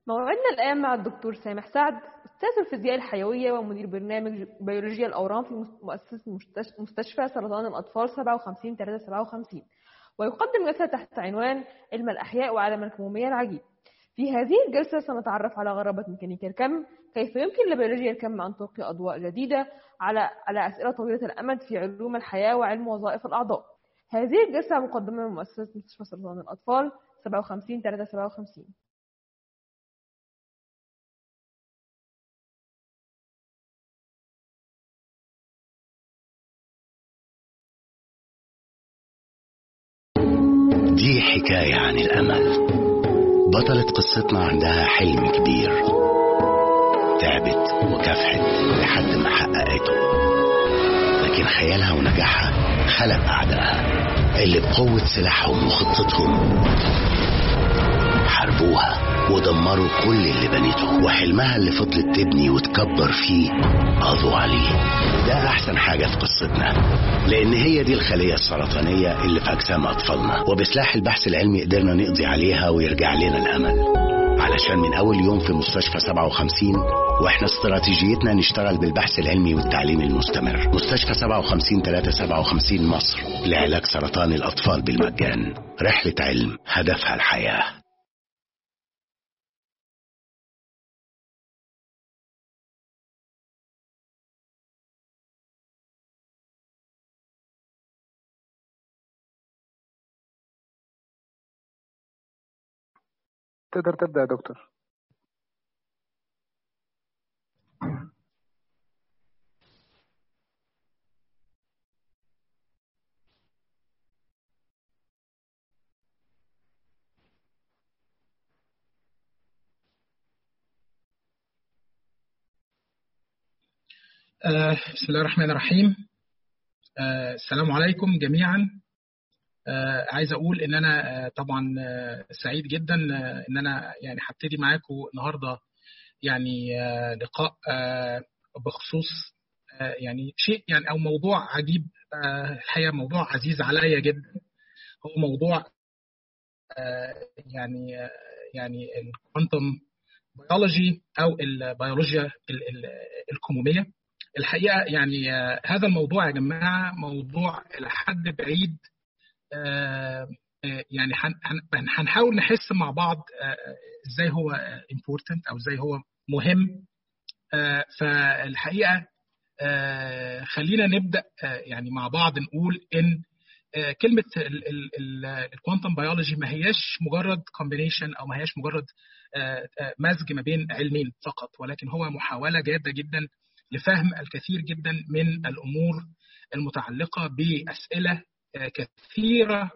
موعدنا الآن مع الدكتور سامح سعد أستاذ الفيزياء الحيوية ومدير برنامج بيولوجيا الأورام في مؤسسة مستشفى سرطان الأطفال 57 357 ويقدم جلسة تحت عنوان علم الأحياء وعالم الكمومية العجيب في هذه الجلسة سنتعرف على غرابة ميكانيكا الكم كيف يمكن لبيولوجيا الكم أن تلقي أضواء جديدة على على أسئلة طويلة الأمد في علوم الحياة وعلم وظائف الأعضاء هذه الجلسة مقدمة من مؤسسة مستشفى سرطان الأطفال 57 357 دي حكاية عن الأمل بطلة قصتنا عندها حلم كبير تعبت وكافحت لحد ما حققته لكن خيالها ونجاحها خلق أعدائها اللي بقوة سلاحهم وخطتهم حاربوها ودمروا كل اللي بنيته وحلمها اللي فضلت تبني وتكبر فيه قضوا عليه ده أحسن حاجة في قصتنا لأن هي دي الخلية السرطانية اللي في أجسام أطفالنا وبسلاح البحث العلمي قدرنا نقضي عليها ويرجع لنا الأمل علشان من أول يوم في مستشفى 57 وإحنا استراتيجيتنا نشتغل بالبحث العلمي والتعليم المستمر مستشفى 57 357 مصر لعلاج سرطان الأطفال بالمجان رحلة علم هدفها الحياه تقدر تبدأ يا دكتور آه، بسم الله الرحمن الرحيم آه، السلام عليكم جميعا آه، عايز اقول ان انا طبعا سعيد جدا ان انا يعني هبتدي معاكم النهارده يعني لقاء بخصوص يعني شيء يعني او موضوع عجيب الحقيقه موضوع عزيز عليا جدا هو موضوع يعني يعني الكوانتم بيولوجي او البيولوجيا الكموميه الحقيقه يعني هذا الموضوع يا جماعه موضوع الى حد بعيد يعني هنحاول نحس مع بعض ازاي هو important او ازاي هو مهم فالحقيقه خلينا نبدا يعني مع بعض نقول ان كلمه الكوانتم بيولوجي ما هياش مجرد كومبينيشن او ما هياش مجرد مزج ما بين علمين فقط ولكن هو محاوله جاده جدا لفهم الكثير جدا من الامور المتعلقه باسئله كثيره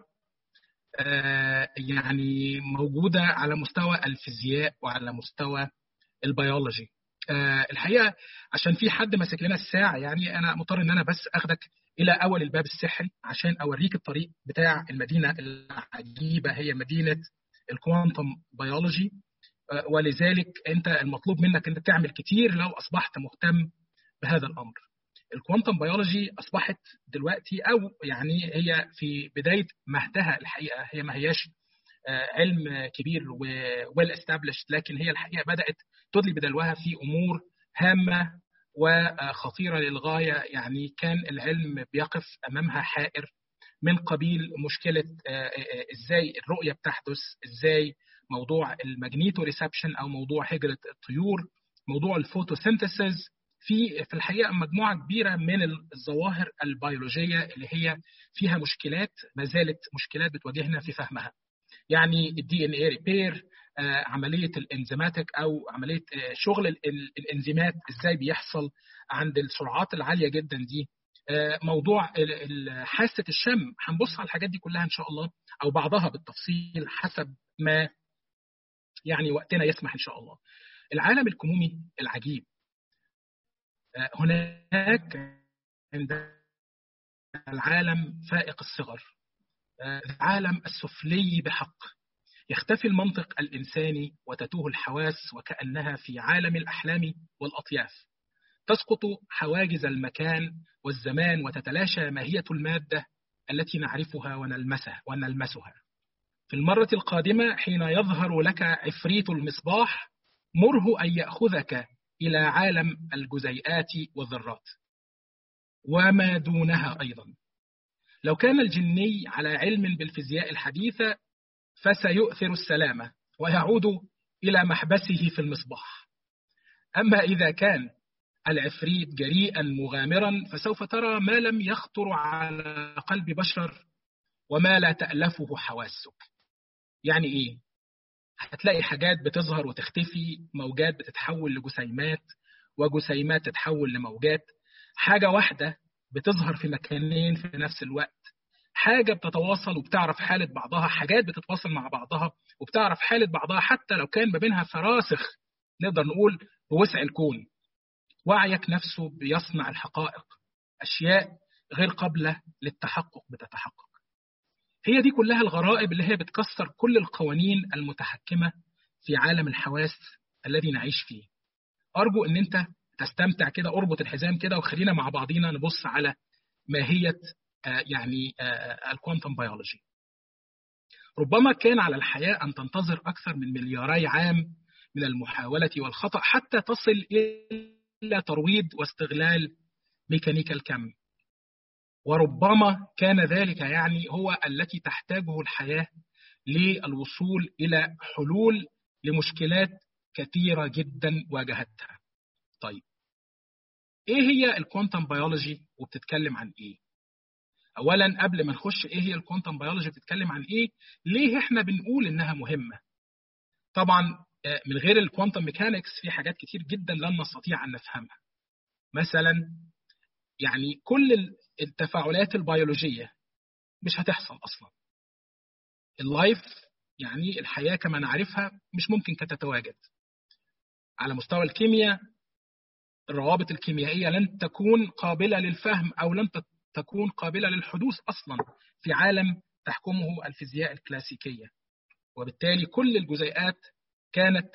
يعني موجوده على مستوى الفيزياء وعلى مستوى البيولوجي الحقيقه عشان في حد ماسك لنا الساعه يعني انا مضطر ان انا بس اخدك الى اول الباب السحري عشان اوريك الطريق بتاع المدينه العجيبه هي مدينه الكوانتم بيولوجي ولذلك انت المطلوب منك انت تعمل كتير لو اصبحت مهتم بهذا الامر. الكوانتم بيولوجي اصبحت دلوقتي او يعني هي في بدايه مهدها الحقيقه هي ما هياش علم كبير ويل استابلشد لكن هي الحقيقه بدات تدلي بدلوها في امور هامه وخطيره للغايه يعني كان العلم بيقف امامها حائر من قبيل مشكله ازاي الرؤيه بتحدث ازاي موضوع الماجنيتو ريسبشن او موضوع هجره الطيور موضوع الفوتوسينثيسيس في في الحقيقه مجموعه كبيره من الظواهر البيولوجيه اللي هي فيها مشكلات ما زالت مشكلات بتواجهنا في فهمها. يعني الدي ان اي ريبير عمليه الانزيماتيك او عمليه شغل الانزيمات ازاي بيحصل عند السرعات العاليه جدا دي موضوع حاسه الشم هنبص على الحاجات دي كلها ان شاء الله او بعضها بالتفصيل حسب ما يعني وقتنا يسمح ان شاء الله. العالم الكمومي العجيب هناك عند العالم فائق الصغر العالم السفلي بحق يختفي المنطق الإنساني وتتوه الحواس وكأنها في عالم الأحلام والأطياف تسقط حواجز المكان والزمان وتتلاشى ماهية المادة التي نعرفها ونلمسها ونلمسها في المرة القادمة حين يظهر لك عفريت المصباح مره أن يأخذك إلى عالم الجزيئات والذرات وما دونها أيضا لو كان الجني على علم بالفيزياء الحديثة فسيؤثر السلامة ويعود إلى محبسه في المصباح أما إذا كان العفريت جريئا مغامرا فسوف ترى ما لم يخطر على قلب بشر وما لا تألفه حواسك يعني إيه؟ هتلاقي حاجات بتظهر وتختفي موجات بتتحول لجسيمات وجسيمات تتحول لموجات حاجة واحدة بتظهر في مكانين في نفس الوقت حاجة بتتواصل وبتعرف حالة بعضها حاجات بتتواصل مع بعضها وبتعرف حالة بعضها حتى لو كان ما بينها فراسخ نقدر نقول بوسع الكون وعيك نفسه بيصنع الحقائق أشياء غير قابلة للتحقق بتتحقق هي دي كلها الغرائب اللي هي بتكسر كل القوانين المتحكمة في عالم الحواس الذي نعيش فيه أرجو أن أنت تستمتع كده أربط الحزام كده وخلينا مع بعضينا نبص على ماهية يعني الكوانتم بيولوجي ربما كان على الحياة أن تنتظر أكثر من ملياري عام من المحاولة والخطأ حتى تصل إلى ترويض واستغلال ميكانيكا الكم وربما كان ذلك يعني هو التي تحتاجه الحياة للوصول إلى حلول لمشكلات كثيرة جدا واجهتها طيب ايه هي الكوانتم بيولوجي وبتتكلم عن ايه اولا قبل ما نخش ايه هي الكوانتم بيولوجي بتتكلم عن ايه ليه احنا بنقول انها مهمه طبعا من غير الكوانتم ميكانكس في حاجات كتير جدا لن نستطيع ان نفهمها مثلا يعني كل التفاعلات البيولوجيه مش هتحصل اصلا اللايف يعني الحياه كما نعرفها مش ممكن كتتواجد على مستوى الكيمياء الروابط الكيميائيه لن تكون قابله للفهم او لن تكون قابله للحدوث اصلا في عالم تحكمه الفيزياء الكلاسيكيه وبالتالي كل الجزيئات كانت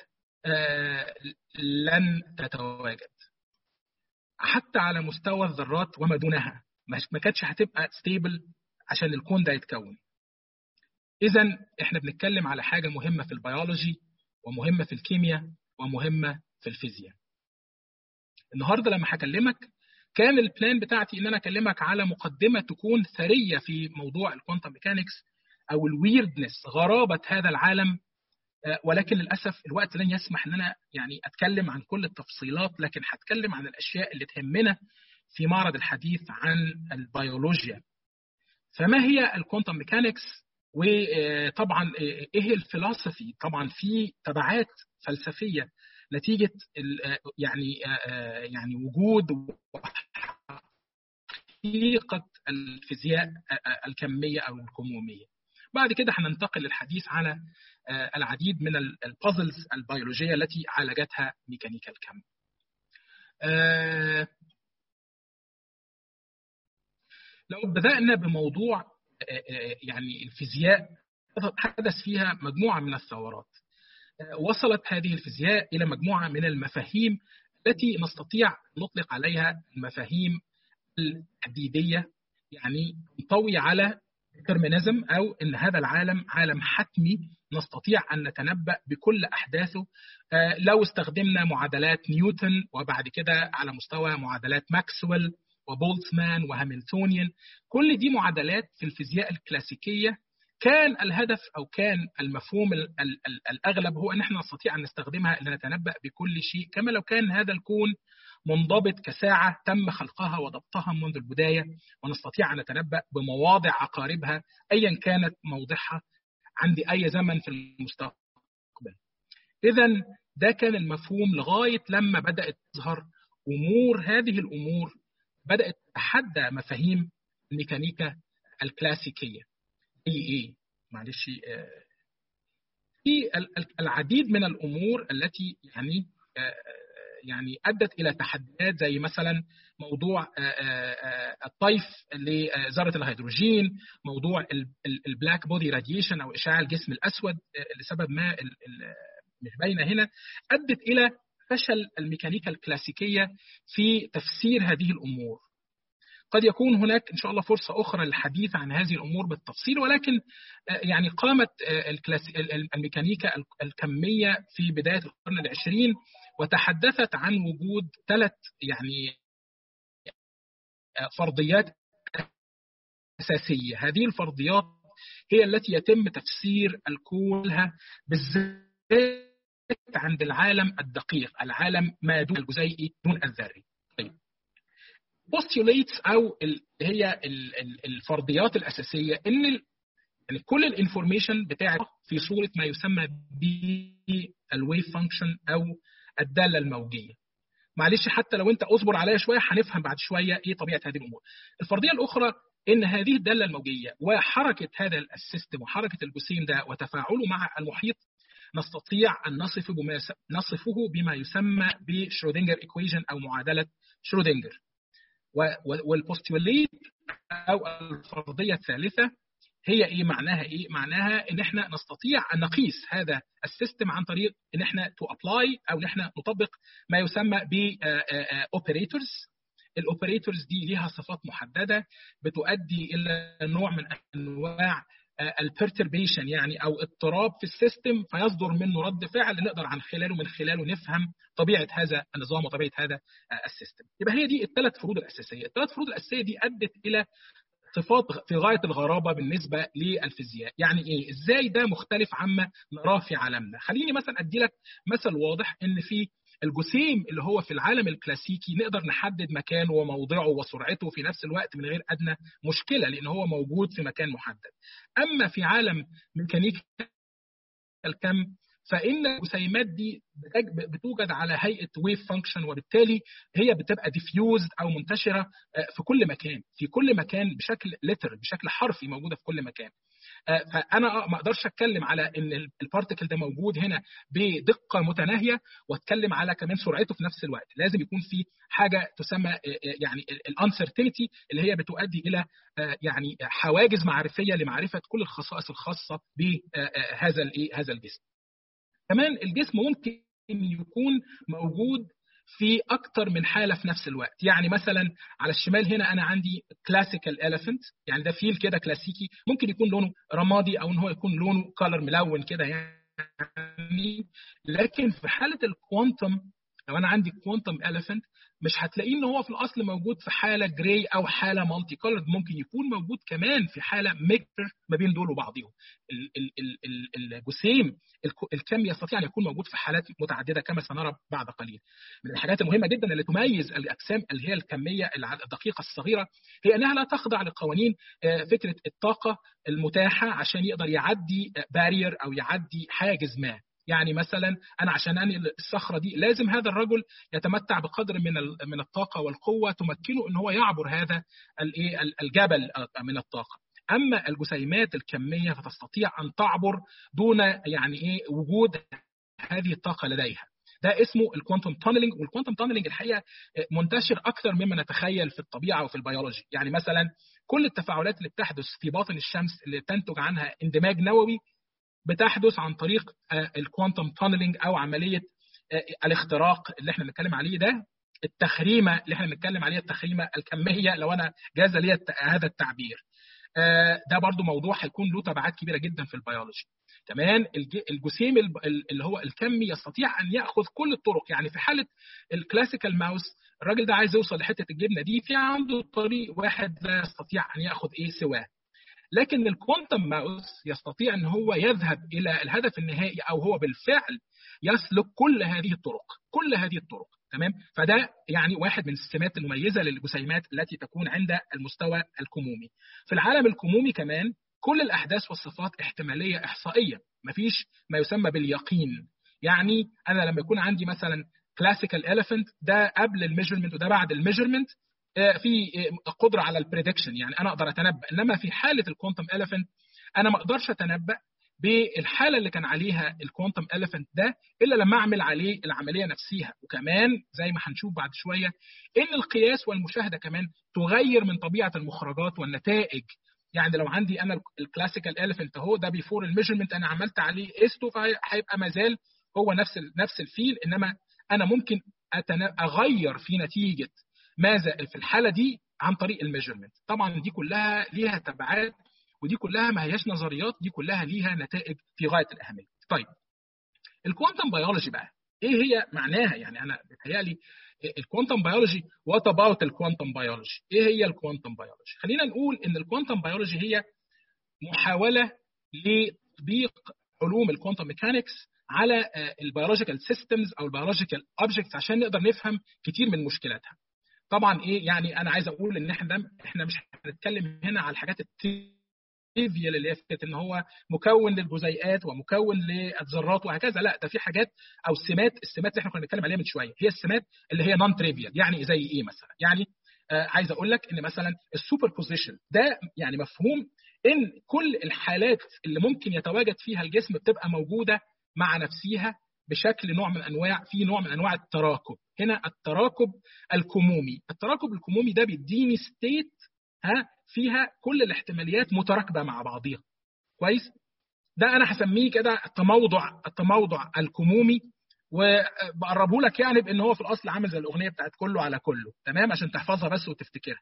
لن تتواجد حتى على مستوى الذرات وما دونها ما كانتش هتبقى ستيبل عشان الكون ده يتكون اذا احنا بنتكلم على حاجه مهمه في البيولوجي ومهمه في الكيمياء ومهمه في الفيزياء النهارده لما هكلمك كان البلان بتاعتي ان انا اكلمك على مقدمه تكون ثريه في موضوع الكوانتم ميكانكس او الويردنس غرابه هذا العالم ولكن للاسف الوقت لن يسمح ان انا يعني اتكلم عن كل التفصيلات لكن هتكلم عن الاشياء اللي تهمنا في معرض الحديث عن البيولوجيا فما هي الكوانتم ميكانكس وطبعا ايه الفلسفي طبعا في تبعات فلسفيه نتيجه يعني يعني وجود حقيقه الفيزياء الكميه او الكموميه بعد كده هننتقل للحديث على العديد من البازلز البيولوجيه التي عالجتها ميكانيكا الكم لو بدأنا بموضوع يعني الفيزياء حدث فيها مجموعة من الثورات وصلت هذه الفيزياء إلى مجموعة من المفاهيم التي نستطيع نطلق عليها المفاهيم التحديدية يعني تنطوي على ديترمينيزم أو أن هذا العالم عالم حتمي نستطيع أن نتنبأ بكل أحداثه لو استخدمنا معادلات نيوتن وبعد كده على مستوى معادلات ماكسويل وبولتزمان وهامiltonian كل دي معادلات في الفيزياء الكلاسيكية كان الهدف أو كان المفهوم ال ال ال الأغلب هو أن احنا نستطيع أن نستخدمها لنتنبأ بكل شيء كما لو كان هذا الكون منضبط كساعة تم خلقها وضبطها منذ البداية ونستطيع أن نتنبأ بمواضع عقاربها أيا كانت موضعها عند أي زمن في المستقبل إذا ده كان المفهوم لغاية لما بدأت تظهر أمور هذه الأمور بدأت تتحدى مفاهيم الميكانيكا الكلاسيكية زي إيه؟ معلش في العديد من الأمور التي يعني يعني ادت الى تحديات زي مثلا موضوع الطيف لذره الهيدروجين موضوع البلاك بودي راديشن او اشعاع الجسم الاسود لسبب ما مش باينه هنا ادت الى فشل الميكانيكا الكلاسيكيه في تفسير هذه الامور قد يكون هناك ان شاء الله فرصه اخرى للحديث عن هذه الامور بالتفصيل ولكن يعني قامت الميكانيكا الكميه في بدايه القرن العشرين وتحدثت عن وجود ثلاث يعني فرضيات اساسيه هذه الفرضيات هي التي يتم تفسير الكون بالذات عند العالم الدقيق العالم ما دون الجزيئي دون الذري طيب postulates او ال هي ال ال الفرضيات الاساسيه ان ال يعني كل الانفورميشن بتاعت في صوره ما يسمى بالويف فانكشن او الداله الموجيه معلش حتى لو انت اصبر عليا شويه هنفهم بعد شويه ايه طبيعه هذه الامور الفرضيه الاخرى ان هذه الداله الموجيه وحركه هذا السيستم وحركه الجسيم ده وتفاعله مع المحيط نستطيع ان نصفه بما نصفه بما يسمى بشرودنجر ايكويشن او معادله شرودنجر والبوستوليت او الفرضيه الثالثه هي ايه معناها ايه معناها ان احنا نستطيع ان نقيس هذا السيستم عن طريق ان احنا تو ابلاي او ان احنا نطبق ما يسمى ب اوبريتورز الاوبريتورز دي ليها صفات محدده بتؤدي الى نوع من انواع البرتربيشن يعني او اضطراب في السيستم فيصدر منه رد فعل نقدر عن خلاله من خلاله نفهم طبيعه هذا النظام وطبيعه هذا السيستم يبقى هي دي الثلاث فروض الاساسيه الثلاث فروض الاساسيه دي ادت الى صفات في غايه الغرابه بالنسبه للفيزياء، يعني ايه؟ ازاي ده مختلف عما نراه في عالمنا؟ خليني مثلا ادي لك مثل واضح ان في الجسيم اللي هو في العالم الكلاسيكي نقدر نحدد مكانه وموضعه وسرعته في نفس الوقت من غير ادنى مشكله لان هو موجود في مكان محدد. اما في عالم ميكانيكا الكم فان الجسيمات دي بتوجد على هيئه ويف فانكشن وبالتالي هي بتبقى ديفيوزد او منتشره في كل مكان في كل مكان بشكل لتر بشكل حرفي موجوده في كل مكان فانا ما اقدرش اتكلم على ان البارتكل ده موجود هنا بدقه متناهيه واتكلم على كمان سرعته في نفس الوقت لازم يكون في حاجه تسمى يعني الانسرتينتي اللي هي بتؤدي الى يعني حواجز معرفيه لمعرفه كل الخصائص الخاصه بهذا هذا الجسم كمان الجسم ممكن يكون موجود في اكتر من حاله في نفس الوقت يعني مثلا على الشمال هنا انا عندي كلاسيكال اليفنت يعني ده فيل كده كلاسيكي ممكن يكون لونه رمادي او ان هو يكون لونه كولر ملون كده يعني لكن في حاله الكوانتم لو انا عندي كوانتم اليفنت مش هتلاقيه ان هو في الاصل موجود في حاله جراي او حاله مالتي كولرد ممكن يكون موجود كمان في حاله ميكتر ما بين دول وبعضهم الجسيم الكم يستطيع ان يكون موجود في حالات متعدده كما سنرى بعد قليل من الحاجات المهمه جدا اللي تميز الاجسام اللي هي الكميه الدقيقه الصغيره هي انها لا تخضع لقوانين فكره الطاقه المتاحه عشان يقدر يعدي بارير او يعدي حاجز ما يعني مثلا انا عشان انقل الصخره دي لازم هذا الرجل يتمتع بقدر من من الطاقه والقوه تمكنه ان هو يعبر هذا الجبل من الطاقه اما الجسيمات الكميه فتستطيع ان تعبر دون يعني ايه وجود هذه الطاقه لديها ده اسمه الكوانتم تانلينج والكوانتم تانلينج الحقيقه منتشر اكثر مما نتخيل في الطبيعه وفي البيولوجي يعني مثلا كل التفاعلات اللي بتحدث في باطن الشمس اللي تنتج عنها اندماج نووي بتحدث عن طريق الكوانتم تانلينج او عمليه الاختراق اللي احنا بنتكلم عليه ده التخريمه اللي احنا بنتكلم عليها التخريمه الكميه لو انا جاز لي هذا التعبير ده برضو موضوع هيكون له تبعات كبيره جدا في البيولوجي كمان الجسيم اللي هو الكمي يستطيع ان ياخذ كل الطرق يعني في حاله الكلاسيكال ماوس الراجل ده عايز يوصل لحته الجبنه دي في عنده طريق واحد لا يستطيع ان ياخذ ايه سواه لكن الكوانتم ماوس يستطيع ان هو يذهب الى الهدف النهائي او هو بالفعل يسلك كل هذه الطرق كل هذه الطرق تمام فده يعني واحد من السمات المميزه للجسيمات التي تكون عند المستوى الكمومي في العالم الكمومي كمان كل الاحداث والصفات احتماليه احصائيه مفيش ما يسمى باليقين يعني انا لما يكون عندي مثلا كلاسيكال اليفنت ده قبل الميجرمنت وده بعد الميجرمنت في قدره على البريدكشن يعني انا اقدر اتنبا انما في حاله الكوانتم اليفنت انا ما اقدرش اتنبا بالحاله اللي كان عليها الكوانتم اليفنت ده الا لما اعمل عليه العمليه نفسها وكمان زي ما هنشوف بعد شويه ان القياس والمشاهده كمان تغير من طبيعه المخرجات والنتائج يعني لو عندي انا الكلاسيكال اليفنت اهو ده بيفور الميجرمنت انا عملت عليه قسته فهيبقى مازال هو نفس نفس الفيل انما انا ممكن اغير في نتيجه ماذا في الحاله دي عن طريق الميجرمنت طبعا دي كلها ليها تبعات ودي كلها ما هياش نظريات دي كلها ليها نتائج في غايه الاهميه طيب الكوانتم بيولوجي بقى ايه هي معناها يعني انا بتهيالي الكوانتم بيولوجي وات اباوت الكوانتم بيولوجي ايه هي الكوانتم بيولوجي خلينا نقول ان الكوانتم بيولوجي هي محاوله لتطبيق علوم الكوانتم ميكانكس على البيولوجيكال سيستمز او البيولوجيكال اوبجكتس عشان نقدر نفهم كتير من مشكلاتها طبعا ايه يعني انا عايز اقول ان احنا احنا مش هنتكلم هنا على الحاجات التريفيال اللي هي فكره ان هو مكون للجزيئات ومكون للذرات وهكذا لا ده في حاجات او السمات السمات اللي احنا كنا بنتكلم عليها من شويه هي السمات اللي هي نون تريفيال يعني زي ايه مثلا يعني آه عايز اقول لك ان مثلا السوبر بوزيشن ده يعني مفهوم ان كل الحالات اللي ممكن يتواجد فيها الجسم بتبقى موجوده مع نفسها بشكل نوع من انواع في نوع من انواع التراكب هنا التراكب الكمومي التراكب الكمومي ده بيديني ستيت ها فيها كل الاحتماليات متراكبه مع بعضيها كويس ده انا هسميه كده التموضع التموضع الكمومي وبقربه لك يعني بان هو في الاصل عامل زي الاغنيه بتاعت كله على كله تمام عشان تحفظها بس وتفتكرها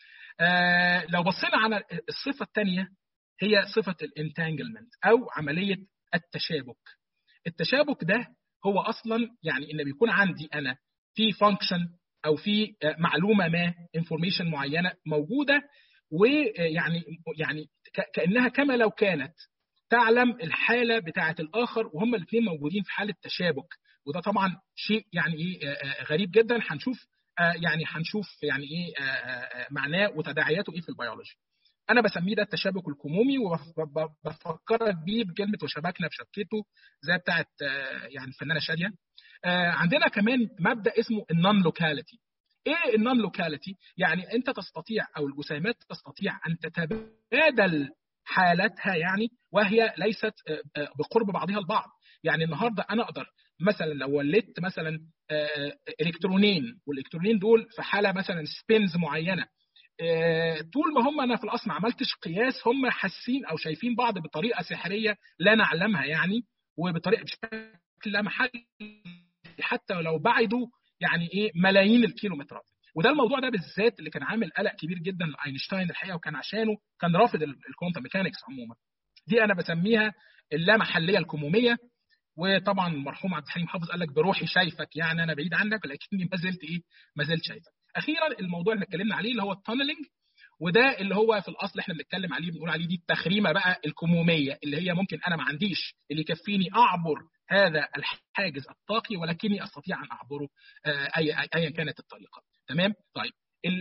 آه لو بصينا على الصفه الثانيه هي صفه الانتانجلمنت او عمليه التشابك التشابك ده هو اصلا يعني ان بيكون عندي انا في فانكشن او في معلومه ما انفورميشن معينه موجوده ويعني يعني كانها كما لو كانت تعلم الحاله بتاعه الاخر وهم الاثنين موجودين في حاله تشابك وده طبعا شيء يعني ايه غريب جدا هنشوف يعني هنشوف يعني ايه معناه وتداعياته ايه في البيولوجي انا بسميه ده التشابك الكمومي وبفكرك بيه بكلمه وشبكنا بشبكته زي بتاعت يعني الفنانه شاديه عندنا كمان مبدا اسمه النون لوكاليتي ايه النون لوكاليتي يعني انت تستطيع او الجسيمات تستطيع ان تتبادل حالتها يعني وهي ليست بقرب بعضها البعض يعني النهارده انا اقدر مثلا لو ولدت مثلا الكترونين والالكترونين دول في حاله مثلا سبينز معينه طول ما هم انا في الاصل ما عملتش قياس هم حاسين او شايفين بعض بطريقه سحريه لا نعلمها يعني وبطريقه بشكل لا محل حتى لو بعدوا يعني ايه ملايين الكيلومترات وده الموضوع ده بالذات اللي كان عامل قلق كبير جدا لاينشتاين الحقيقه وكان عشانه كان رافض الكوانتم ميكانكس عموما دي انا بسميها اللامحليه الكموميه وطبعا المرحوم عبد الحليم حافظ قال لك بروحي شايفك يعني انا بعيد عنك لكني ما زلت ايه ما زلت شايفك اخيرا الموضوع اللي اتكلمنا عليه اللي هو التانلنج وده اللي هو في الاصل احنا بنتكلم عليه بنقول عليه دي التخريمه بقى الكموميه اللي هي ممكن انا ما عنديش اللي يكفيني اعبر هذا الحاجز الطاقي ولكني استطيع ان اعبره ايا أي كانت الطريقه تمام طيب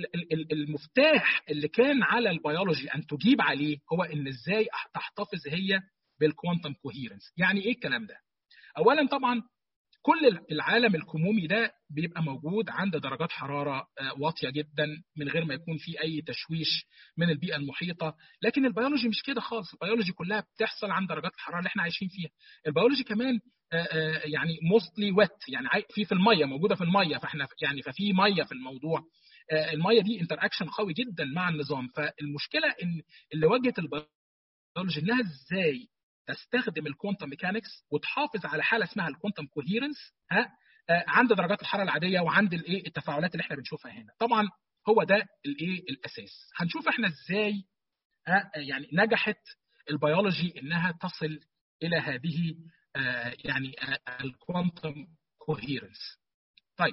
المفتاح اللي كان على البيولوجي ان تجيب عليه هو ان ازاي تحتفظ هي بالكوانتم كوهيرنس يعني ايه الكلام ده اولا طبعا كل العالم الكمومي ده بيبقى موجود عند درجات حراره واطيه جدا من غير ما يكون في اي تشويش من البيئه المحيطه لكن البيولوجي مش كده خالص البيولوجي كلها بتحصل عند درجات الحراره اللي احنا عايشين فيها البيولوجي كمان يعني موستلي ويت يعني في في الميه موجوده في الميه فاحنا يعني ففي ميه في الموضوع الميه دي انتر اكشن قوي جدا مع النظام فالمشكله ان اللي واجهت البيولوجي انها ازاي تستخدم الكوانتم ميكانكس وتحافظ على حاله اسمها الكوانتم كوهيرنس ها عند درجات الحراره العاديه وعند الايه التفاعلات اللي احنا بنشوفها هنا طبعا هو ده الايه الاساس هنشوف احنا ازاي ها يعني نجحت البيولوجي انها تصل الى هذه يعني الكوانتم كوهيرنس طيب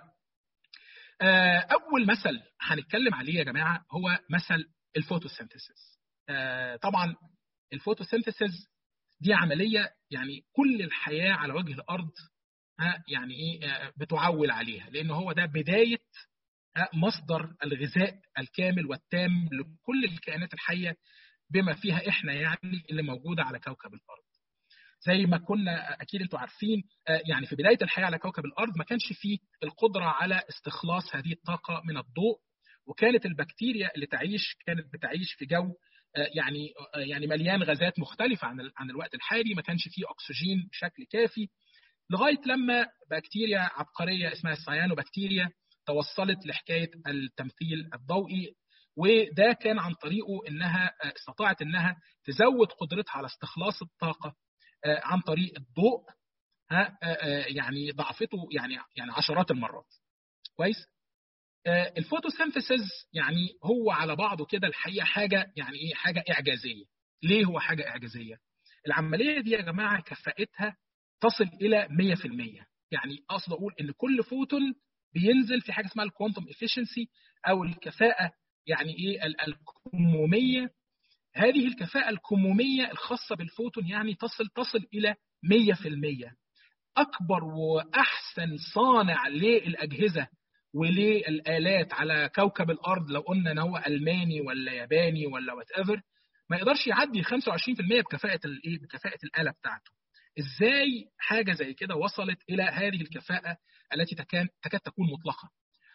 اول مثل هنتكلم عليه يا جماعه هو مثل الفوتوسينثيسيس طبعا الفوتوسينثيسيس دي عمليه يعني كل الحياه على وجه الارض ها يعني ايه بتعول عليها لان هو ده بدايه مصدر الغذاء الكامل والتام لكل الكائنات الحيه بما فيها احنا يعني اللي موجوده على كوكب الارض. زي ما كنا اكيد انتوا عارفين يعني في بدايه الحياه على كوكب الارض ما كانش فيه القدره على استخلاص هذه الطاقه من الضوء وكانت البكتيريا اللي تعيش كانت بتعيش في جو يعني يعني مليان غازات مختلفه عن عن الوقت الحالي ما كانش فيه اكسجين بشكل كافي لغايه لما بكتيريا عبقريه اسمها السيانوبكتيريا توصلت لحكايه التمثيل الضوئي وده كان عن طريقه انها استطاعت انها تزود قدرتها على استخلاص الطاقه عن طريق الضوء يعني ضعفته يعني يعني عشرات المرات كويس الفوتوسينثيسيس يعني هو على بعضه كده الحقيقه حاجه يعني ايه حاجه اعجازيه ليه هو حاجه اعجازيه العمليه دي يا جماعه كفاءتها تصل الى 100% يعني اقصد اقول ان كل فوتون بينزل في حاجه اسمها الكوانتم افيشنسي او الكفاءه يعني ايه الكموميه هذه الكفاءه الكموميه الخاصه بالفوتون يعني تصل تصل الى 100% اكبر واحسن صانع للاجهزه وللالات على كوكب الارض لو قلنا ان هو الماني ولا ياباني ولا وات ايفر ما يقدرش يعدي 25% بكفاءه الايه بكفاءه الاله بتاعته ازاي حاجه زي كده وصلت الى هذه الكفاءه التي تكاد تكاد تكون مطلقه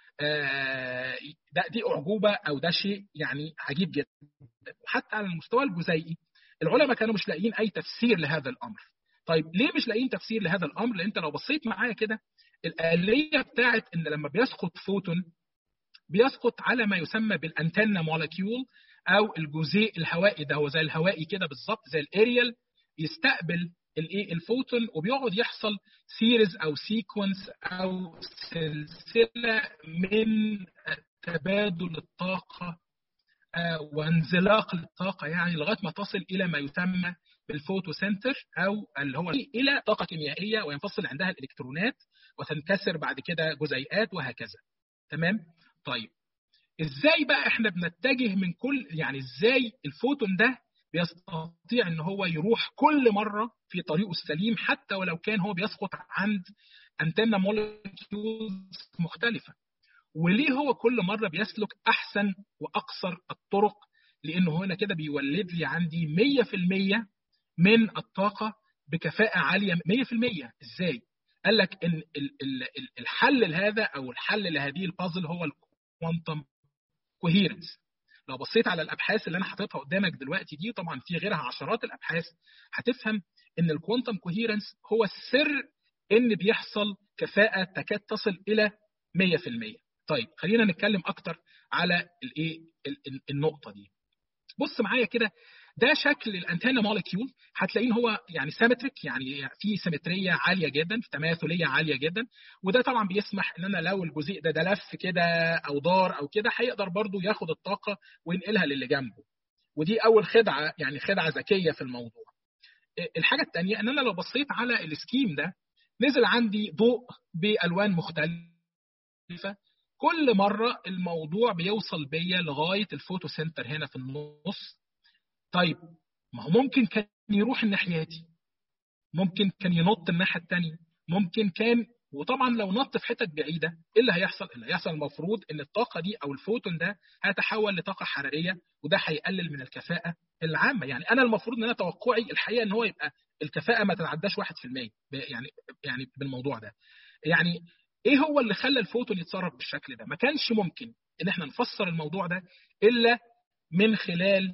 آه ده دي اعجوبه او ده شيء يعني عجيب جدا وحتى على المستوى الجزيئي العلماء كانوا مش لاقيين اي تفسير لهذا الامر طيب ليه مش لاقيين تفسير لهذا الامر لان انت لو بصيت معايا كده الآلية بتاعت إن لما بيسقط فوتون بيسقط على ما يسمى بالأنتنا مولكيول أو الجزيء الهوائي ده هو زي الهوائي كده بالظبط زي الأريال يستقبل الايه الفوتون وبيقعد يحصل سيريز او سيكونس او سلسله من تبادل الطاقه وانزلاق الطاقه يعني لغايه ما تصل الى ما يسمى بالفوتوسنتر او اللي هو الى طاقه كيميائيه وينفصل عندها الالكترونات وتنكسر بعد كده جزيئات وهكذا تمام طيب ازاي بقى احنا بنتجه من كل يعني ازاي الفوتون ده بيستطيع ان هو يروح كل مره في طريقه السليم حتى ولو كان هو بيسقط عند انتنا مولكيولز مختلفه وليه هو كل مره بيسلك احسن واقصر الطرق لانه هنا كده بيولد لي عندي 100% من الطاقه بكفاءه عاليه 100% ازاي قال لك ان الحل لهذا او الحل لهذه البازل هو الكوانتم كوهيرنس لو بصيت على الابحاث اللي انا حاططها قدامك دلوقتي دي طبعا في غيرها عشرات الابحاث هتفهم ان الكوانتم كوهيرنس هو السر ان بيحصل كفاءه تكاد تصل الى 100% طيب خلينا نتكلم اكتر على الايه النقطه دي بص معايا كده ده شكل الانتنا مولكيول هتلاقيه هو يعني سيمتريك يعني في سيمتريه عاليه جدا في تماثليه عاليه جدا وده طبعا بيسمح ان انا لو الجزيء ده ده لف كده او دار او كده هيقدر برضو ياخد الطاقه وينقلها للي جنبه ودي اول خدعه يعني خدعه ذكيه في الموضوع الحاجه الثانيه ان انا لو بصيت على السكيم ده نزل عندي ضوء بالوان مختلفه كل مره الموضوع بيوصل بيا لغايه الفوتو سنتر هنا في النص طيب ما هو ممكن كان يروح الناحيه دي ممكن كان ينط الناحيه الثانيه ممكن كان وطبعا لو نط في حتت بعيده ايه اللي هيحصل؟ اللي هيحصل المفروض ان الطاقه دي او الفوتون ده هيتحول لطاقه حراريه وده هيقلل من الكفاءه العامه يعني انا المفروض ان انا توقعي الحقيقه ان هو يبقى الكفاءه ما تتعداش 1% يعني يعني بالموضوع ده يعني ايه هو اللي خلى الفوتون يتصرف بالشكل ده؟ ما كانش ممكن ان احنا نفسر الموضوع ده الا من خلال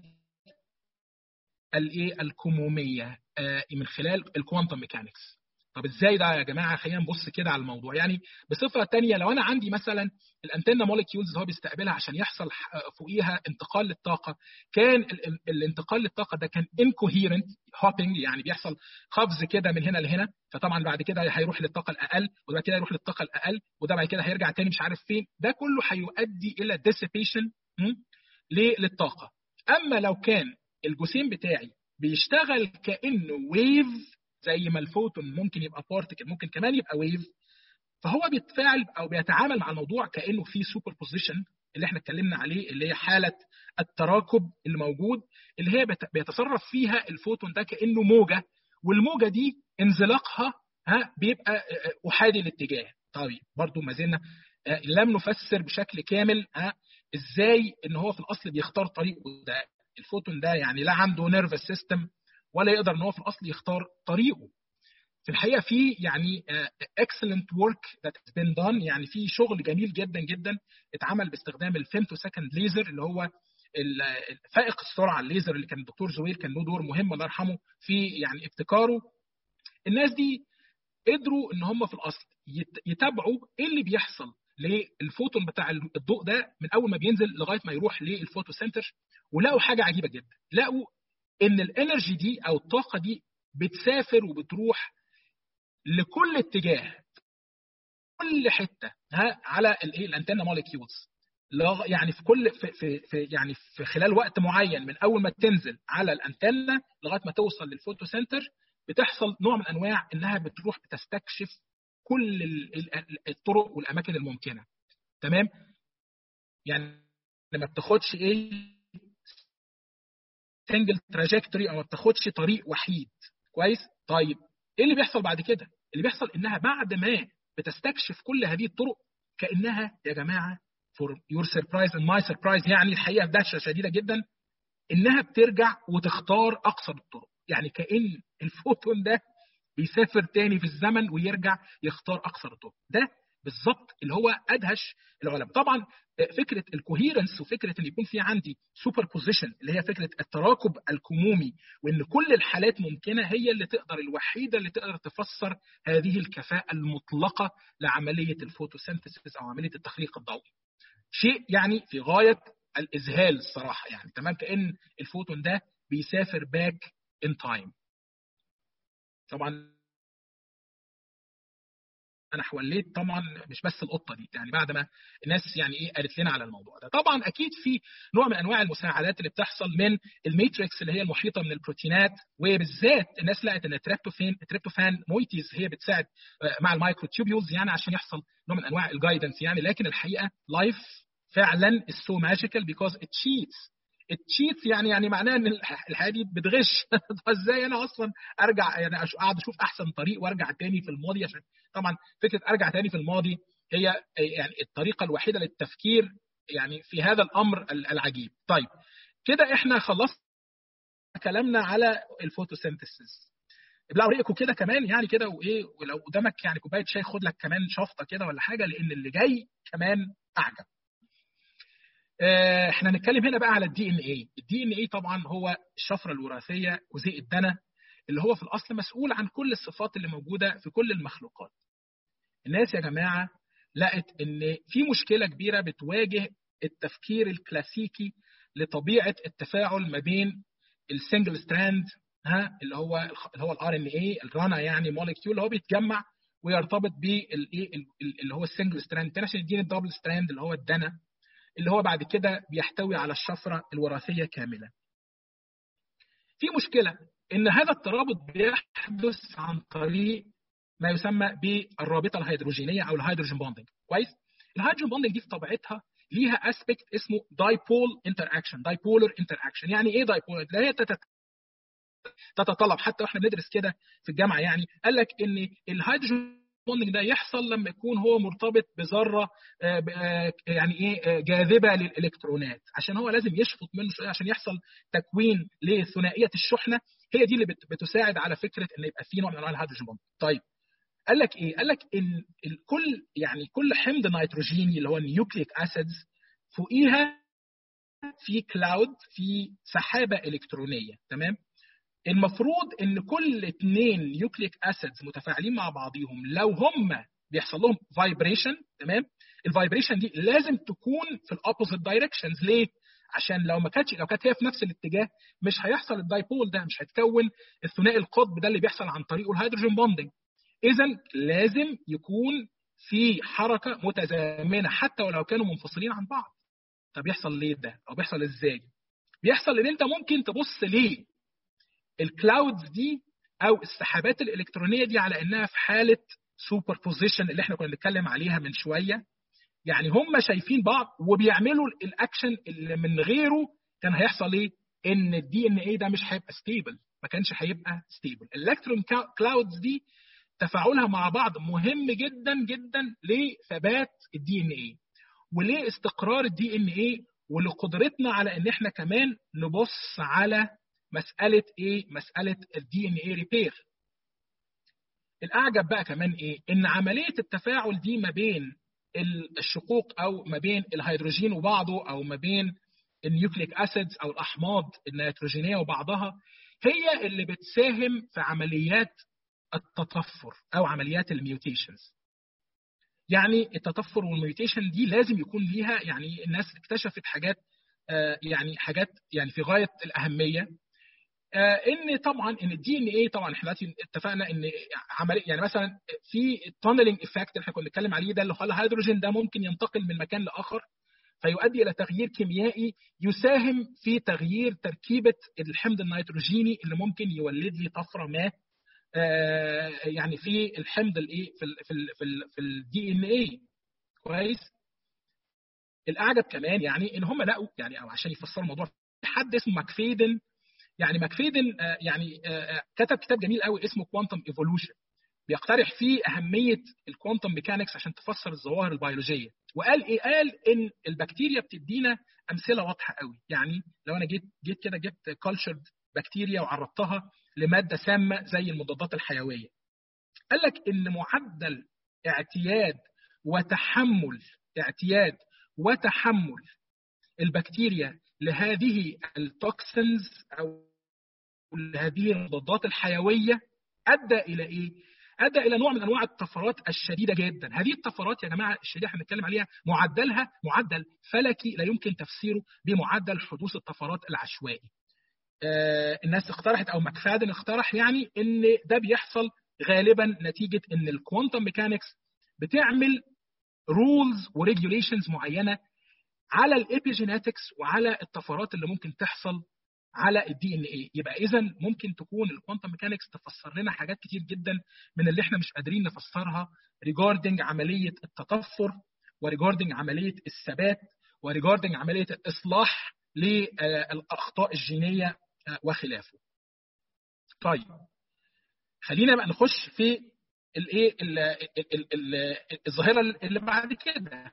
الايه الكموميه آه من خلال الكوانتم ميكانكس طب ازاي ده يا جماعه خلينا نبص كده على الموضوع يعني بصفه ثانيه لو انا عندي مثلا الانتنا مولكيولز اللي هو بيستقبلها عشان يحصل فوقيها انتقال للطاقه كان الانتقال للطاقه ده كان انكوهيرنت هوبينج يعني بيحصل قفز كده من هنا لهنا فطبعا بعد كده هيروح للطاقه الاقل وبعد كده يروح للطاقه الاقل وده بعد كده هيرجع تاني مش عارف فين ده كله هيؤدي الى ديسيبيشن للطاقه اما لو كان الجسيم بتاعي بيشتغل كانه ويف زي ما الفوتون ممكن يبقى بارتكل ممكن كمان يبقى ويف فهو بيتفاعل او بيتعامل مع الموضوع كانه في سوبر بوزيشن اللي احنا اتكلمنا عليه اللي هي حاله التراكب اللي موجود اللي هي بيتصرف فيها الفوتون ده كانه موجه والموجه دي انزلاقها ها بيبقى احادي الاتجاه طيب برضو ما زلنا لم نفسر بشكل كامل ها ازاي ان هو في الاصل بيختار طريقه ده الفوتون ده يعني لا عنده نيرفس سيستم ولا يقدر ان هو في الاصل يختار طريقه في الحقيقه في يعني اكسلنت ورك ذات has been done يعني في شغل جميل جدا جدا اتعمل باستخدام الفيمتو سكند ليزر اللي هو فائق السرعه الليزر اللي كان الدكتور زويل كان له دور مهم الله يرحمه في يعني ابتكاره الناس دي قدروا ان هم في الاصل يتابعوا ايه اللي بيحصل للفوتون بتاع الضوء ده من اول ما بينزل لغايه ما يروح للفوتو سنتر ولقوا حاجه عجيبه جدا لقوا ان الانرجي دي او الطاقه دي بتسافر وبتروح لكل اتجاه كل حته ها على الايه الانتنا موليكيولز يعني في كل في, في, في يعني في خلال وقت معين من اول ما تنزل على الانتنه لغايه ما توصل للفوتو سنتر بتحصل نوع من انواع انها بتروح بتستكشف كل الطرق والاماكن الممكنه تمام يعني ما بتاخدش ايه سنجل تراجكتوري او ما بتاخدش طريق وحيد كويس طيب ايه اللي بيحصل بعد كده اللي بيحصل انها بعد ما بتستكشف كل هذه الطرق كانها يا جماعه فور يور سربرايز اند ماي سربرايز يعني الحقيقه دهشه شديده جدا انها بترجع وتختار اقصر الطرق يعني كان الفوتون ده بيسافر تاني في الزمن ويرجع يختار اقصر الطرق ده بالظبط اللي هو ادهش العلماء طبعا فكره الكوهيرنس وفكره ان يكون في عندي سوبر بوزيشن اللي هي فكره التراكب الكمومي وان كل الحالات ممكنه هي اللي تقدر الوحيده اللي تقدر تفسر هذه الكفاءه المطلقه لعمليه الفوتوسينثيسيس او عمليه التخليق الضوئي شيء يعني في غايه الاذهال الصراحه يعني تمام كان الفوتون ده بيسافر باك ان تايم طبعا انا حوليت طبعا مش بس القطه دي يعني بعد ما الناس يعني ايه قالت لنا على الموضوع ده طبعا اكيد في نوع من انواع المساعدات اللي بتحصل من الميتريكس اللي هي المحيطه من البروتينات وبالذات الناس لقت ان التريبتوفان التريبتوفان مويتيز هي بتساعد مع المايكرو تيوبيولز يعني عشان يحصل نوع من انواع الجايدنس يعني لكن الحقيقه لايف فعلا is so magical because it cheats التشيتس يعني يعني معناه ان الحياه دي بتغش فازاي انا اصلا ارجع يعني اقعد اشوف احسن طريق وارجع تاني في الماضي عشان طبعا فكره ارجع تاني في الماضي هي يعني الطريقه الوحيده للتفكير يعني في هذا الامر العجيب طيب كده احنا خلصنا كلامنا على الفوتوسينثيسيس ابلعوا اوريكم كده كمان يعني كده وايه ولو قدامك يعني كوبايه شاي خد لك كمان شفطه كده ولا حاجه لان اللي جاي كمان اعجب احنا هنتكلم هنا بقى على الدي ان اي الدي ان اي طبعا هو الشفره الوراثيه جزيء الدنا اللي هو في الاصل مسؤول عن كل الصفات اللي موجوده في كل المخلوقات الناس يا جماعه لقت ان في مشكله كبيره بتواجه التفكير الكلاسيكي لطبيعه التفاعل ما بين السنجل ستراند ها اللي هو اللي هو الار ان اي الرانا يعني موليكيول اللي هو بيتجمع ويرتبط بالايه اللي هو السنجل ستراند تاني عشان يديني الدبل ستراند اللي هو الدنا اللي هو بعد كده بيحتوي على الشفرة الوراثية كاملة في مشكلة إن هذا الترابط بيحدث عن طريق ما يسمى بالرابطة الهيدروجينية أو الهيدروجين بوندنج كويس الهيدروجين بوندنج دي في طبيعتها ليها اسبكت اسمه دايبول انتر اكشن دايبولر انتر اكشن يعني ايه دايبولر ده هي تتطلب حتى واحنا بندرس كده في الجامعه يعني قال لك ان الهيدروجين بوندنج ده يحصل لما يكون هو مرتبط بذره يعني ايه جاذبه للالكترونات عشان هو لازم يشفط منه شويه عشان يحصل تكوين لثنائيه الشحنه هي دي اللي بتساعد على فكره ان يبقى في نوع من انواع الهيدروجين بوند طيب قال لك ايه قال لك ان الكل يعني كل حمض نيتروجيني اللي هو النيوكليك اسيدز فوقيها في كلاود في سحابه الكترونيه تمام المفروض ان كل اثنين نيوكليك اسيدز متفاعلين مع بعضيهم لو هم بيحصل لهم فايبريشن تمام الفايبريشن دي لازم تكون في الاوبوزيت دايركشنز ليه عشان لو ما كانتش لو كانت هي في نفس الاتجاه مش هيحصل الدايبول ده مش هيتكون الثنائي القطب ده اللي بيحصل عن طريقه الهيدروجين بوندنج اذا لازم يكون في حركه متزامنه حتى ولو كانوا منفصلين عن بعض طب بيحصل ليه ده او بيحصل ازاي بيحصل ان انت ممكن تبص ليه الكلاودز دي او السحابات الالكترونيه دي على انها في حاله سوبر بوزيشن اللي احنا كنا بنتكلم عليها من شويه يعني هم شايفين بعض وبيعملوا الاكشن اللي من غيره كان هيحصل ايه ان الدي ان اي ده مش هيبقى ستيبل ما كانش هيبقى ستيبل الالكترون كلاودز دي تفاعلها مع بعض مهم جدا جدا لثبات الدي ان اي وليه استقرار الدي ان اي ولقدرتنا على ان احنا كمان نبص على مساله ايه مساله الدي ان اي ريبير الاعجب بقى كمان ايه ان عمليه التفاعل دي ما بين الشقوق او ما بين الهيدروجين وبعضه او ما بين النيوكليك اسيدز او الاحماض النيتروجينيه وبعضها هي اللي بتساهم في عمليات التطفر او عمليات الميوتيشنز يعني التطفر والميوتيشن دي لازم يكون ليها يعني الناس اكتشفت حاجات آه يعني حاجات يعني في غايه الاهميه ان طبعا ان الدي ان ايه طبعا احنا دلوقتي اتفقنا ان عمليه يعني مثلا في التونلنج افكت اللي احنا كنا بنتكلم عليه ده اللي هو الهيدروجين ده ممكن ينتقل من مكان لاخر فيؤدي الى تغيير كيميائي يساهم في تغيير تركيبه الحمض النيتروجيني اللي ممكن يولد لي طفره ما يعني في الحمض الايه في ال في ال في, ال في الدي ان ايه كويس الاعجب كمان يعني ان هم لقوا يعني او عشان يفسروا الموضوع حد اسمه ماكفيدن يعني ماكفيدن يعني كتب كتاب جميل قوي اسمه كوانتم ايفولوشن بيقترح فيه اهميه الكوانتم ميكانكس عشان تفسر الظواهر البيولوجيه وقال ايه قال ان البكتيريا بتدينا امثله واضحه قوي يعني لو انا جيت جيت كده جبت كالتشرد بكتيريا وعرضتها لماده سامه زي المضادات الحيويه قال لك ان معدل اعتياد وتحمل اعتياد وتحمل البكتيريا لهذه التوكسنز او لهذه المضادات الحيويه ادى الى ايه؟ ادى الى نوع من انواع الطفرات الشديده جدا، هذه الطفرات يا جماعه الشديده احنا بنتكلم عليها معدلها معدل فلكي لا يمكن تفسيره بمعدل حدوث الطفرات العشوائي. آه الناس اقترحت او مكفادن اقترح يعني ان ده بيحصل غالبا نتيجه ان الكوانتم ميكانكس بتعمل رولز وريجوليشنز معينه على الابيجينetics وعلى الطفرات اللي ممكن تحصل على الدي ان اي يبقى اذا ممكن تكون الكوانتم ميكانكس تفسر لنا حاجات كتير جدا من اللي احنا مش قادرين نفسرها ريجاردنج عمليه التطفر وريجاردنج عمليه الثبات وريجاردنج عمليه الاصلاح للاخطاء الجينيه وخلافه. طيب خلينا بقى نخش في الايه الظاهره اللي بعد كده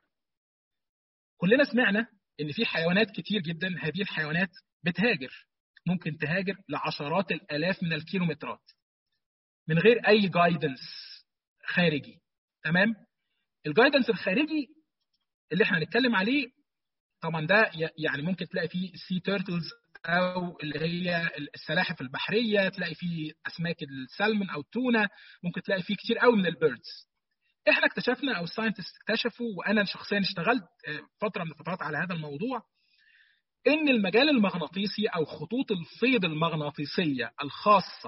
كلنا سمعنا ان في حيوانات كتير جدا هذه الحيوانات بتهاجر ممكن تهاجر لعشرات الالاف من الكيلومترات من غير اي جايدنس خارجي تمام الجايدنس الخارجي اللي احنا هنتكلم عليه طبعا ده يعني ممكن تلاقي فيه سي تيرتلز او اللي هي السلاحف البحريه تلاقي فيه اسماك السلمون او التونه ممكن تلاقي فيه كتير قوي من البيردز احنا اكتشفنا او الساينتست اكتشفوا وانا شخصيا اشتغلت فتره من الفترات على هذا الموضوع ان المجال المغناطيسي او خطوط الفيض المغناطيسيه الخاصه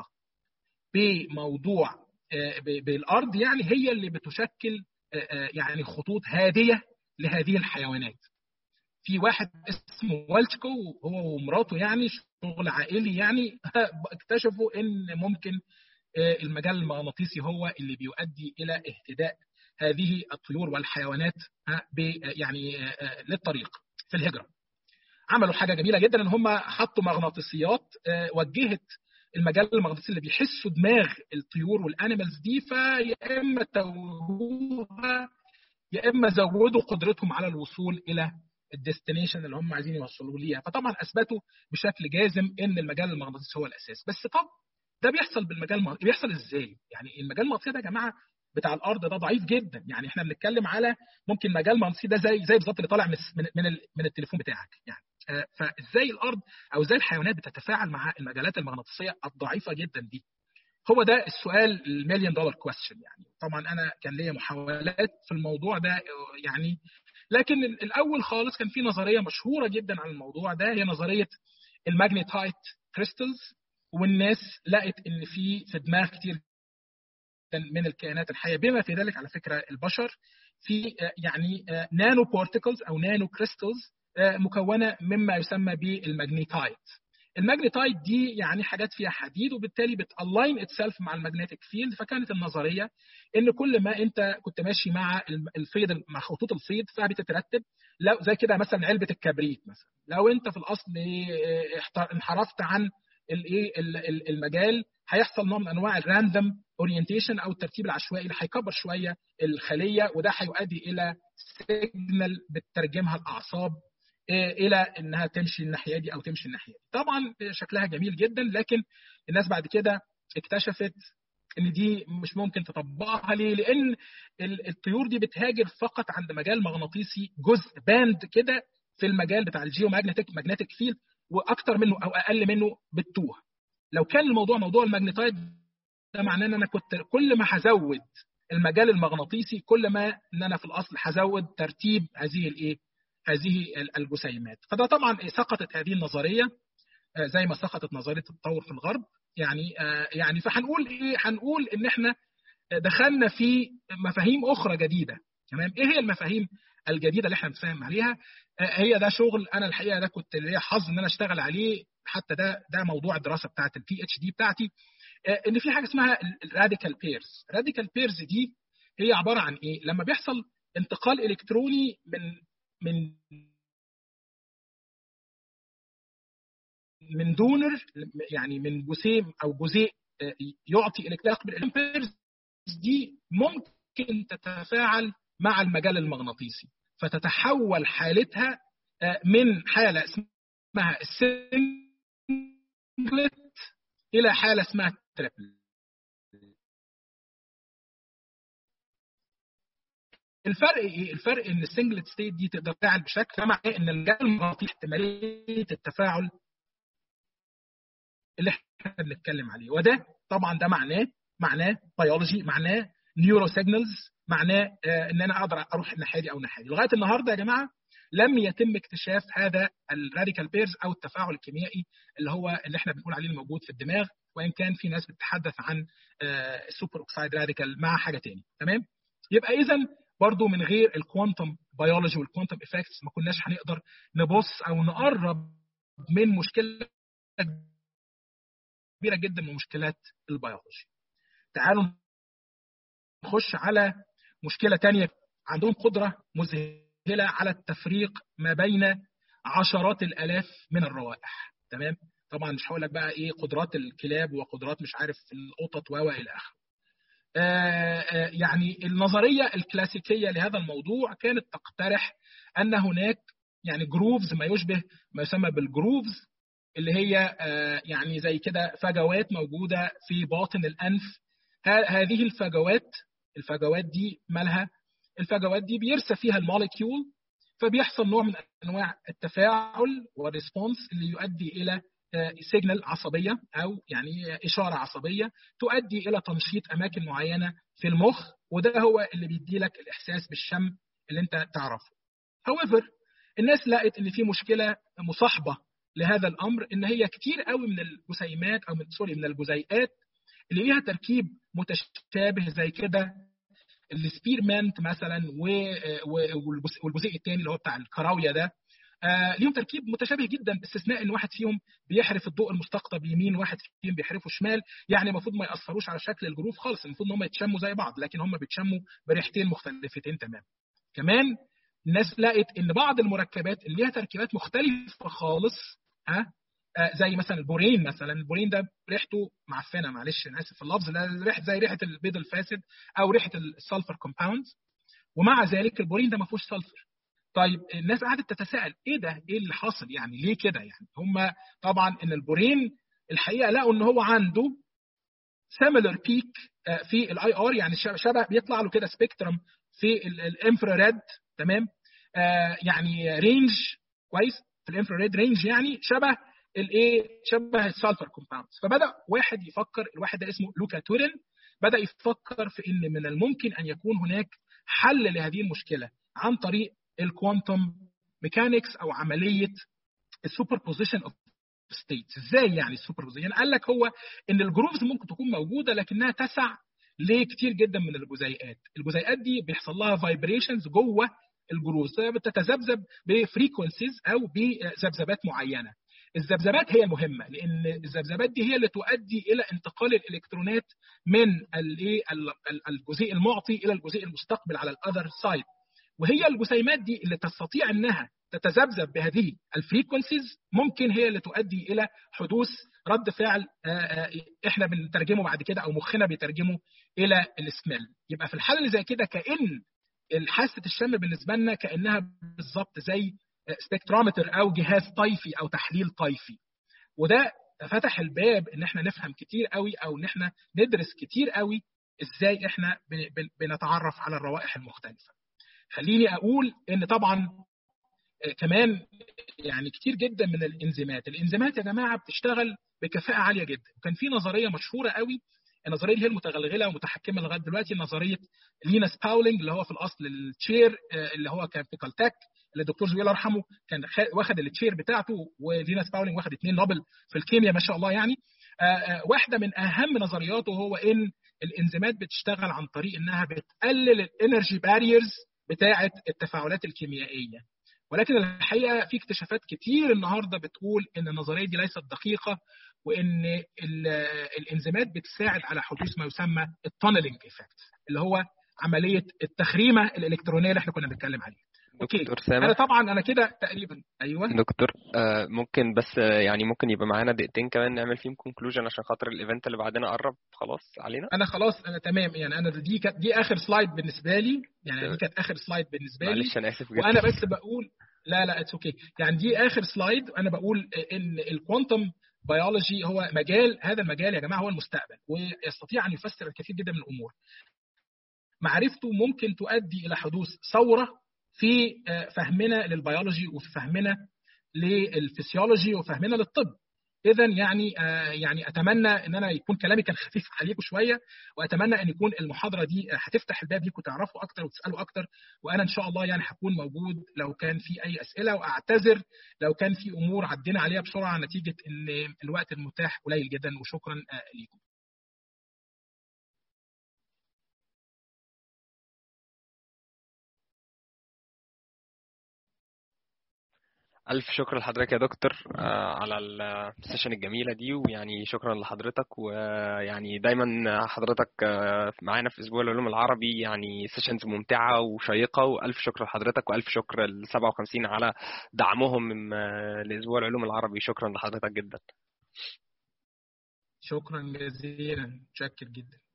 بموضوع بالارض يعني هي اللي بتشكل يعني خطوط هاديه لهذه الحيوانات في واحد اسمه والتشكو هو ومراته يعني شغل عائلي يعني اكتشفوا ان ممكن المجال المغناطيسي هو اللي بيؤدي الى اهتداء هذه الطيور والحيوانات يعني للطريق في الهجره. عملوا حاجه جميله جدا ان هم حطوا مغناطيسيات وجهت المجال المغناطيسي اللي بيحسوا دماغ الطيور والانيمالز دي فيا اما توهوها يا اما زودوا قدرتهم على الوصول الى الديستنيشن اللي هم عايزين يوصلوا ليها فطبعا اثبتوا بشكل جازم ان المجال المغناطيسي هو الاساس بس طب ده بيحصل بالمجال المغناطيسي بيحصل ازاي يعني المجال المغناطيسي ده يا جماعه بتاع الارض ده ضعيف جدا يعني احنا بنتكلم على ممكن مجال المغناطيسي ده زي زي بالظبط اللي طالع من من من التليفون بتاعك يعني فازاي الارض او ازاي الحيوانات بتتفاعل مع المجالات المغناطيسيه الضعيفه جدا دي هو ده السؤال المليون دولار كويستشن يعني طبعا انا كان ليا محاولات في الموضوع ده يعني لكن الاول خالص كان في نظريه مشهوره جدا عن الموضوع ده هي نظريه الماجنيتايت كريستلز والناس لقت ان في في دماغ كتير من الكائنات الحيه بما في ذلك على فكره البشر في يعني نانو بارتكلز او نانو كريستلز مكونه مما يسمى بالماجنيتايت الماجنيتايت دي يعني حاجات فيها حديد وبالتالي بتالاين اتسلف مع الماجنتيك فيلد فكانت النظريه ان كل ما انت كنت ماشي مع الفيض مع خطوط الفيض فبتترتب لو زي كده مثلا علبه الكبريت مثلا لو انت في الاصل انحرفت عن الايه المجال هيحصل نوع من انواع الراندوم اورينتيشن او الترتيب العشوائي اللي هيكبر شويه الخليه وده هيؤدي الى سيجنال بتترجمها الاعصاب الى انها تمشي الناحيه دي او تمشي الناحيه دي. طبعا شكلها جميل جدا لكن الناس بعد كده اكتشفت ان دي مش ممكن تطبقها ليه؟ لان الطيور دي بتهاجر فقط عند مجال مغناطيسي جزء باند كده في المجال بتاع الجيو ماجنتيك ماجنتيك فيلد واكتر منه او اقل منه بتتوه. لو كان الموضوع موضوع الماجنتايد ده معناه ان انا كنت كل ما هزود المجال المغناطيسي كل ما ان انا في الاصل هزود ترتيب هذه الايه؟ هذه الجسيمات فده طبعا سقطت هذه النظريه زي ما سقطت نظريه التطور في الغرب يعني يعني فهنقول ايه هنقول ان احنا دخلنا في مفاهيم اخرى جديده تمام ايه هي المفاهيم الجديده اللي احنا بنتفاهم عليها هي ده شغل انا الحقيقه ده كنت ليا حظ ان انا اشتغل عليه حتى ده ده موضوع الدراسه بتاعت البي اتش دي بتاعتي ان في حاجه اسمها الراديكال بيرز الراديكال بيرز دي هي عباره عن ايه لما بيحصل انتقال الكتروني من من من دونر يعني من جسيم او جزيء يعطي الكترون بيرز دي ممكن تتفاعل مع المجال المغناطيسي فتتحول حالتها من حاله اسمها السنجلت الى حاله اسمها التريبل الفرق ايه؟ الفرق ان السنجلت ستيت دي تقدر تفاعل بشكل معناه ان المجال المغناطيسي احتماليه التفاعل اللي احنا بنتكلم عليه وده طبعا ده معناه معناه بيولوجي معناه نيورو سيجنالز معناه آه ان انا اقدر اروح الناحيه دي او الناحيه دي لغايه النهارده يا جماعه لم يتم اكتشاف هذا الراديكال بيرز او التفاعل الكيميائي اللي هو اللي احنا بنقول عليه الموجود في الدماغ وان كان في ناس بتتحدث عن آه السوبر اوكسايد راديكال مع حاجه تاني تمام يبقى اذا برضو من غير الكوانتم بيولوجي والكوانتم افكتس ما كناش هنقدر نبص او نقرب من مشكله كبيره جدا من مشكلات البيولوجي تعالوا نخش على مشكله تانية عندهم قدره مذهله على التفريق ما بين عشرات الالاف من الروائح تمام طبعا مش هقول لك بقى ايه قدرات الكلاب وقدرات مش عارف القطط و الى اخره يعني النظريه الكلاسيكيه لهذا الموضوع كانت تقترح ان هناك يعني جروفز ما يشبه ما يسمى بالجروفز اللي هي يعني زي كده فجوات موجوده في باطن الانف هذه الفجوات الفجوات دي مالها الفجوات دي بيرسى فيها الموليكيول فبيحصل نوع من انواع التفاعل والريسبونس اللي يؤدي الى سيجنال عصبيه او يعني اشاره عصبيه تؤدي الى تنشيط اماكن معينه في المخ وده هو اللي بيدي لك الاحساس بالشم اللي انت تعرفه. however الناس لقت ان في مشكله مصاحبه لهذا الامر ان هي كتير قوي من الجسيمات او من سوري من الجزيئات اللي ليها تركيب متشابه زي كده السبيرمنت مثلا والجزيء الثاني اللي هو بتاع الكراويه ده آه ليهم تركيب متشابه جدا باستثناء ان واحد فيهم بيحرف الضوء المستقطب يمين واحد فيهم بيحرفه شمال يعني المفروض ما ياثروش على شكل الجروف خالص المفروض ان هم يتشموا زي بعض لكن هم بيتشموا بريحتين مختلفتين تماما كمان الناس لقت ان بعض المركبات اللي ليها تركيبات مختلفه خالص ها آه زي مثلا البورين مثلا البورين ده ريحته معفنه معلش انا اسف في اللفظ ريحه زي ريحه البيض الفاسد او ريحه السلفر كومباوندز ومع ذلك البورين ده ما فيهوش سلفر طيب الناس قعدت تتساءل ايه ده ايه اللي حاصل يعني ليه كده يعني هم طبعا ان البورين الحقيقه لقوا ان هو عنده سيميلر بيك في الاي ار يعني شبه بيطلع له كده سبيكترم في الانفراريد تمام آه يعني رينج كويس في الانفراريد رينج يعني شبه الايه شبه السلفر كومباوندز فبدا واحد يفكر الواحد ده اسمه لوكا تورين بدا يفكر في ان من الممكن ان يكون هناك حل لهذه المشكله عن طريق الكوانتم ميكانكس او عمليه السوبر بوزيشن اوف ستيتس ازاي يعني السوبر بوزيشن قال لك هو ان الجروفز ممكن تكون موجوده لكنها تسع لكتير جدا من الجزيئات الجزيئات دي بيحصل لها فايبريشنز جوه الجروز بتتذبذب بفريكونسيز او بذبذبات معينه الذبذبات هي المهمه لان الذبذبات دي هي اللي تؤدي الى انتقال الالكترونات من الجزيء المعطي الى الجزيء المستقبل على الاذر سايد وهي الجسيمات دي اللي تستطيع انها تتذبذب بهذه الفريكونسيز ممكن هي اللي تؤدي الى حدوث رد فعل احنا بنترجمه بعد كده او مخنا بيترجمه الى السميل يبقى في الحاله اللي زي كده كان حاسه الشم بالنسبه لنا كانها بالظبط زي سبكترومتر او جهاز طيفي او تحليل طيفي وده فتح الباب ان احنا نفهم كتير قوي او ان احنا ندرس كتير قوي ازاي احنا بنتعرف على الروائح المختلفه خليني اقول ان طبعا كمان يعني كتير جدا من الانزيمات الانزيمات يا جماعه بتشتغل بكفاءه عاليه جدا وكان في نظريه مشهوره قوي النظريه اللي هي المتغلغله ومتحكمه لغايه دلوقتي نظريه ليناس باولينج اللي هو في الاصل التشير اللي هو كان في كالتك اللي الدكتور زويل الله يرحمه كان واخد التشير بتاعته وليناس باولينج واخد اثنين نوبل في الكيمياء ما شاء الله يعني واحده من اهم نظرياته هو ان الانزيمات بتشتغل عن طريق انها بتقلل الانرجي باريرز بتاعه التفاعلات الكيميائيه ولكن الحقيقه في اكتشافات كتير النهارده بتقول ان النظريه دي ليست دقيقه وان الانزيمات بتساعد على حدوث ما يسمى التونلينج افكت اللي هو عمليه التخريمه الالكترونيه اللي احنا كنا بنتكلم عليها دكتور سامح انا طبعا انا كده تقريبا ايوه دكتور آه ممكن بس آه يعني ممكن يبقى معانا دقيقتين كمان نعمل فيهم كونكلوجن عشان خاطر الايفنت اللي بعدنا قرب خلاص علينا انا خلاص انا تمام يعني انا دي كانت دي اخر سلايد بالنسبه لي يعني دي كانت اخر سلايد بالنسبه لي معلش انا اسف جدا وانا بس بقول لا لا اتس اوكي okay. يعني دي اخر سلايد انا بقول ان الكوانتم بيولوجي هو مجال هذا المجال يا جماعه هو المستقبل ويستطيع ان يفسر الكثير جدا من الامور معرفته ممكن تؤدي الى حدوث ثوره في فهمنا للبيولوجي وفي فهمنا للفسيولوجي وفهمنا للطب اذا يعني يعني اتمنى ان انا يكون كلامي كان خفيف عليكم شويه واتمنى ان يكون المحاضره دي هتفتح الباب ليكم تعرفوا اكتر وتسالوا اكتر وانا ان شاء الله يعني هكون موجود لو كان في اي اسئله واعتذر لو كان في امور عدينا عليها بسرعه نتيجه ان الوقت المتاح قليل جدا وشكرا ليكم ألف شكر لحضرتك يا دكتور على السيشن الجميلة دي ويعني شكرا لحضرتك ويعني دايما حضرتك معانا في أسبوع العلوم العربي يعني سيشنز ممتعة وشيقة وألف شكر لحضرتك وألف شكر ل 57 على دعمهم لأسبوع العلوم العربي شكرا لحضرتك جدا شكرا جزيلا متشكر جدا